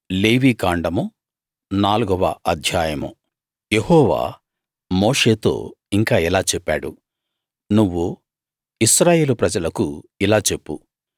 లేవీకాండము నాలుగవ అధ్యాయము యెహోవా మోషేతో ఇంకా ఇలా చెప్పాడు నువ్వు ఇశ్రాయేలు ప్రజలకు ఇలా చెప్పు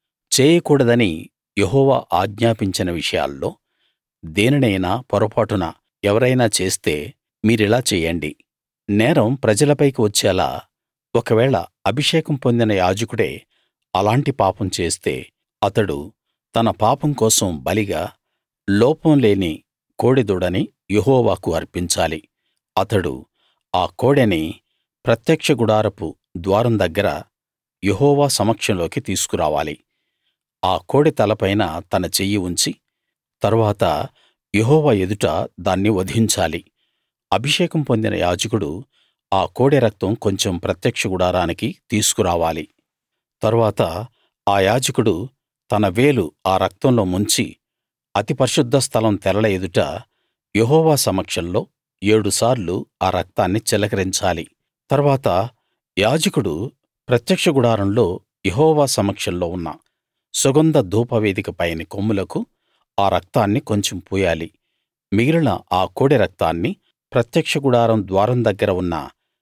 చేయకూడదని యెహోవా ఆజ్ఞాపించిన విషయాల్లో దేనినైనా పొరపాటున ఎవరైనా చేస్తే మీరిలా చెయ్యండి నేరం ప్రజలపైకి వచ్చేలా ఒకవేళ అభిషేకం పొందిన యాజకుడే అలాంటి పాపం చేస్తే అతడు తన పాపం కోసం బలిగా లోపం లేని కోడెదూడని యెహోవాకు అర్పించాలి అతడు ఆ కోడెని ప్రత్యక్ష గుడారపు ద్వారం దగ్గర యెహోవా సమక్షంలోకి తీసుకురావాలి ఆ కోడె తలపైన తన చెయ్యి ఉంచి తరువాత యెహోవా ఎదుట దాన్ని వధించాలి అభిషేకం పొందిన యాజకుడు ఆ కోడె రక్తం కొంచెం ప్రత్యక్ష గుడారానికి తీసుకురావాలి తరువాత ఆ యాజకుడు తన వేలు ఆ రక్తంలో ముంచి అతి పరిశుద్ధ స్థలం తెరల ఎదుట యెహోవా సమక్షంలో ఏడుసార్లు ఆ రక్తాన్ని చిలకరించాలి తర్వాత యాజకుడు ప్రత్యక్ష గుడారంలో యెహోవా సమక్షంలో ఉన్న సుగంధ ధూపవేదిక పైని కొమ్ములకు ఆ రక్తాన్ని కొంచెం పూయాలి మిగిలిన ఆ కోడె రక్తాన్ని ప్రత్యక్ష గుడారం ద్వారం దగ్గర ఉన్న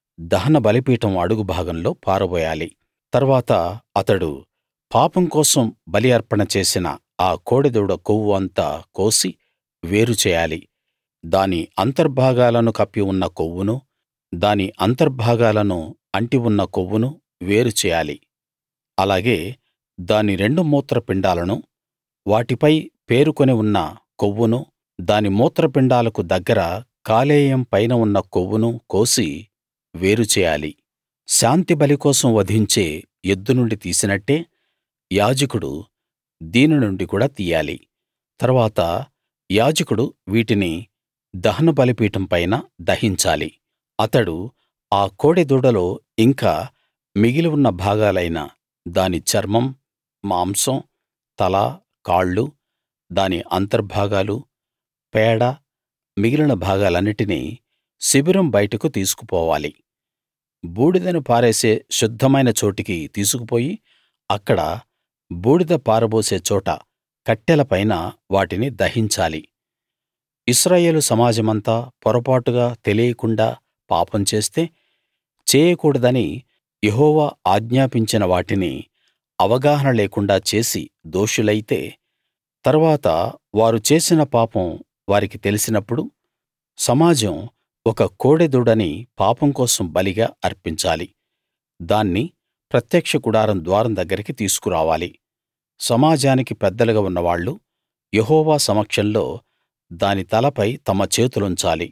దహన బలిపీఠం అడుగు భాగంలో పారబోయాలి తర్వాత అతడు పాపం కోసం బలి అర్పణ చేసిన ఆ కోడెదూడ కొవ్వు అంతా కోసి వేరు చేయాలి దాని అంతర్భాగాలను కప్పి ఉన్న కొవ్వునూ దాని అంతర్భాగాలను అంటి ఉన్న కొవ్వునూ వేరు చేయాలి అలాగే దాని రెండు మూత్రపిండాలనూ వాటిపై పేరుకుని ఉన్న కొవ్వునూ దాని మూత్రపిండాలకు దగ్గర కాలేయం పైన ఉన్న కొవ్వునూ కోసి వేరు చేయాలి శాంతిబలి కోసం వధించే ఎద్దు నుండి తీసినట్టే యాజకుడు దీని నుండి కూడా తీయాలి తరువాత యాజకుడు వీటిని దహన బలిపీఠం పైన దహించాలి అతడు ఆ కోడెదూడలో ఇంకా మిగిలి ఉన్న భాగాలైన దాని చర్మం మాంసం తల కాళ్ళు దాని అంతర్భాగాలు పేడ మిగిలిన భాగాలన్నిటినీ శిబిరం బయటకు తీసుకుపోవాలి బూడిదను పారేసే శుద్ధమైన చోటికి తీసుకుపోయి అక్కడ బూడిద పారబోసే చోట కట్టెల పైన వాటిని దహించాలి ఇశ్రాయేలు సమాజమంతా పొరపాటుగా తెలియకుండా పాపం చేస్తే చేయకూడదని యెహోవా ఆజ్ఞాపించిన వాటిని అవగాహన లేకుండా చేసి దోషులైతే తరువాత వారు చేసిన పాపం వారికి తెలిసినప్పుడు సమాజం ఒక కోడెదూడని పాపం కోసం బలిగా అర్పించాలి దాన్ని ప్రత్యక్ష గుడారం ద్వారం దగ్గరికి తీసుకురావాలి సమాజానికి పెద్దలుగా ఉన్నవాళ్ళు యెహోవా సమక్షంలో దాని తలపై తమ చేతులుంచాలి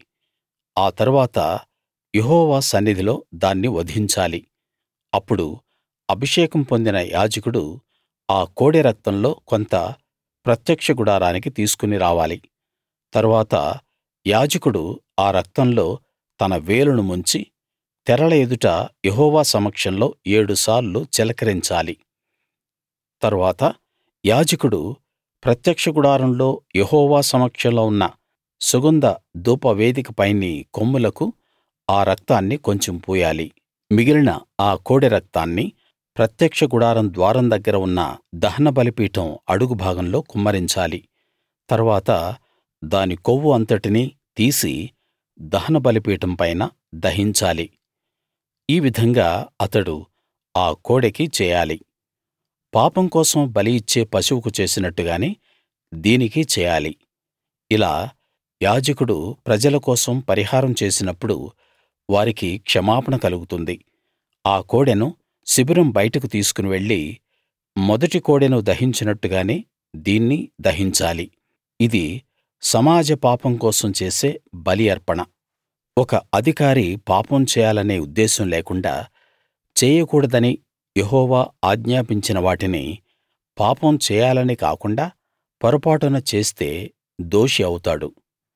ఆ తరువాత యెహోవా సన్నిధిలో దాన్ని వధించాలి అప్పుడు అభిషేకం పొందిన యాజకుడు ఆ కోడె రక్తంలో కొంత ప్రత్యక్ష గుడారానికి తీసుకుని రావాలి తరువాత యాజకుడు ఆ రక్తంలో తన వేలును ముంచి తెరల ఎదుట యెహోవా సమక్షంలో ఏడుసార్లు చిలకరించాలి తరువాత యాజకుడు ప్రత్యక్ష గుడారంలో యెహోవా సమక్షంలో ఉన్న సుగంధ ధూపవేదిక పైని కొమ్ములకు ఆ రక్తాన్ని కొంచెం పూయాలి మిగిలిన ఆ కోడె రక్తాన్ని ప్రత్యక్ష గుడారం ద్వారం దగ్గర ఉన్న దహన బలిపీఠం అడుగు భాగంలో కుమ్మరించాలి తరువాత దాని కొవ్వు అంతటినీ తీసి దహన బలిపీఠం పైన దహించాలి ఈ విధంగా అతడు ఆ కోడెకి చేయాలి పాపం కోసం బలి ఇచ్చే పశువుకు చేసినట్టుగానే దీనికీ చేయాలి ఇలా యాజకుడు ప్రజల కోసం పరిహారం చేసినప్పుడు వారికి క్షమాపణ కలుగుతుంది ఆ కోడెను శిబిరం బయటకు తీసుకుని వెళ్లి మొదటి కోడెను దహించినట్టుగానే దీన్ని దహించాలి ఇది సమాజ పాపం కోసం చేసే బలి అర్పణ ఒక అధికారి పాపం చేయాలనే ఉద్దేశం లేకుండా చేయకూడదని యెహోవా ఆజ్ఞాపించిన వాటిని పాపం చేయాలని కాకుండా పొరపాటున చేస్తే దోషి అవుతాడు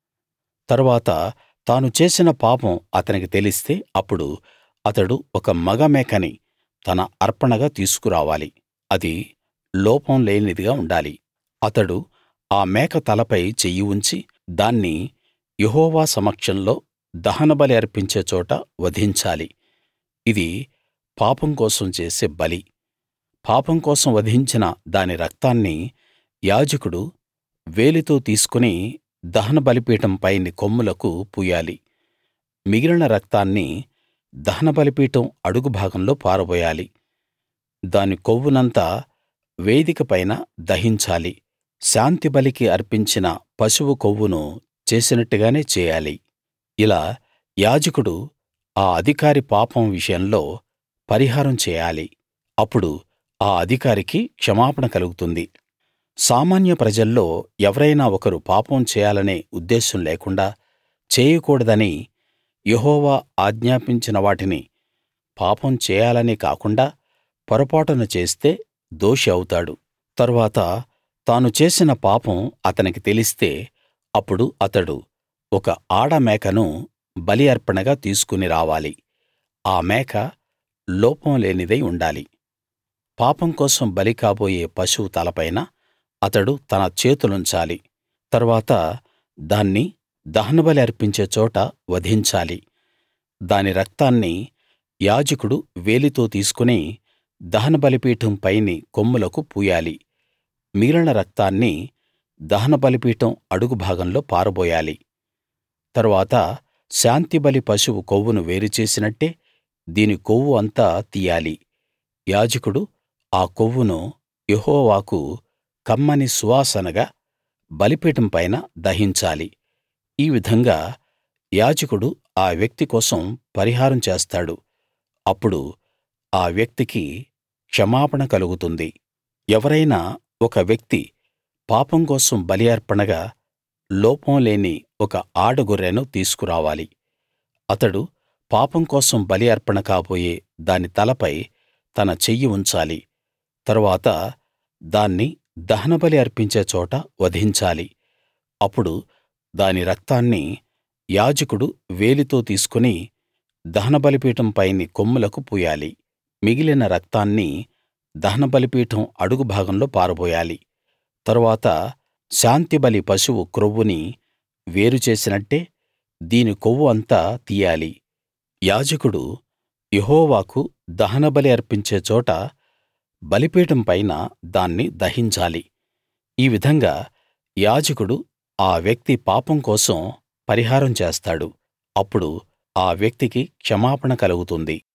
తరువాత తాను చేసిన పాపం అతనికి తెలిస్తే అప్పుడు అతడు ఒక మగ మేకని తన అర్పణగా తీసుకురావాలి అది లోపం లేనిదిగా ఉండాలి అతడు ఆ మేక తలపై చెయ్యి ఉంచి దాన్ని యెహోవా సమక్షంలో దహనబలి అర్పించే చోట వధించాలి ఇది పాపం కోసం చేసే బలి పాపం కోసం వధించిన దాని రక్తాన్ని యాజకుడు వేలితో తీసుకుని దహన బలిపీఠం పైని కొమ్ములకు పూయాలి మిగిలిన రక్తాన్ని దహన బలిపీఠం అడుగు భాగంలో పారబోయాలి దాని కొవ్వునంతా వేదిక పైన దహించాలి శాంతిబలికి అర్పించిన పశువు కొవ్వును చేసినట్టుగానే చేయాలి ఇలా యాజకుడు ఆ అధికారి పాపం విషయంలో పరిహారం చేయాలి అప్పుడు ఆ అధికారికి క్షమాపణ కలుగుతుంది సామాన్య ప్రజల్లో ఎవరైనా ఒకరు పాపం చేయాలనే ఉద్దేశం లేకుండా చేయకూడదని యెహోవా ఆజ్ఞాపించిన వాటిని పాపం చేయాలని కాకుండా పొరపాటున చేస్తే దోషి అవుతాడు తరువాత తాను చేసిన పాపం అతనికి తెలిస్తే అప్పుడు అతడు ఒక ఆడ మేకను బలి అర్పణగా తీసుకుని రావాలి ఆ మేక లోపం లేనిదై ఉండాలి పాపం కోసం బలి కాబోయే పశువు తలపైన అతడు తన చేతులుంచాలి తరువాత దాన్ని దహనబలి అర్పించే చోట వధించాలి దాని రక్తాన్ని యాజకుడు వేలితో తీసుకుని దహన బలిపీఠం పైని కొమ్ములకు పూయాలి మిగిలిన రక్తాన్ని దహన బలిపీఠం అడుగు భాగంలో పారబోయాలి తరువాత శాంతిబలి పశువు కొవ్వును వేరు చేసినట్టే దీని కొవ్వు అంతా తీయాలి యాజకుడు ఆ కొవ్వును యెహోవాకు కమ్మని సువాసనగా బలిపీఠం పైన దహించాలి ఈ విధంగా యాజకుడు ఆ వ్యక్తి కోసం పరిహారం చేస్తాడు అప్పుడు ఆ వ్యక్తికి క్షమాపణ కలుగుతుంది ఎవరైనా ఒక వ్యక్తి పాపం కోసం బలి అర్పణగా లోపం లేని ఒక ఆడగొర్రెను తీసుకురావాలి అతడు పాపం కోసం బలి అర్పణ కాబోయే దాని తలపై తన చెయ్యి ఉంచాలి తరువాత దాన్ని దహనబలి అర్పించే చోట వధించాలి అప్పుడు దాని రక్తాన్ని యాజకుడు వేలితో తీసుకుని దహన బలిపీఠం పైని కొమ్ములకు పూయాలి మిగిలిన రక్తాన్ని దహన బలిపీఠం అడుగు భాగంలో పారబోయాలి తరువాత శాంతిబలి పశువు క్రొవ్వుని వేరు చేసినట్టే దీని కొవ్వు అంతా తీయాలి యాజకుడు యెహోవాకు దహనబలి అర్పించే చోట బలిపీఠం పైన దాన్ని దహించాలి ఈ విధంగా యాజకుడు ఆ వ్యక్తి పాపం కోసం పరిహారం చేస్తాడు అప్పుడు ఆ వ్యక్తికి క్షమాపణ కలుగుతుంది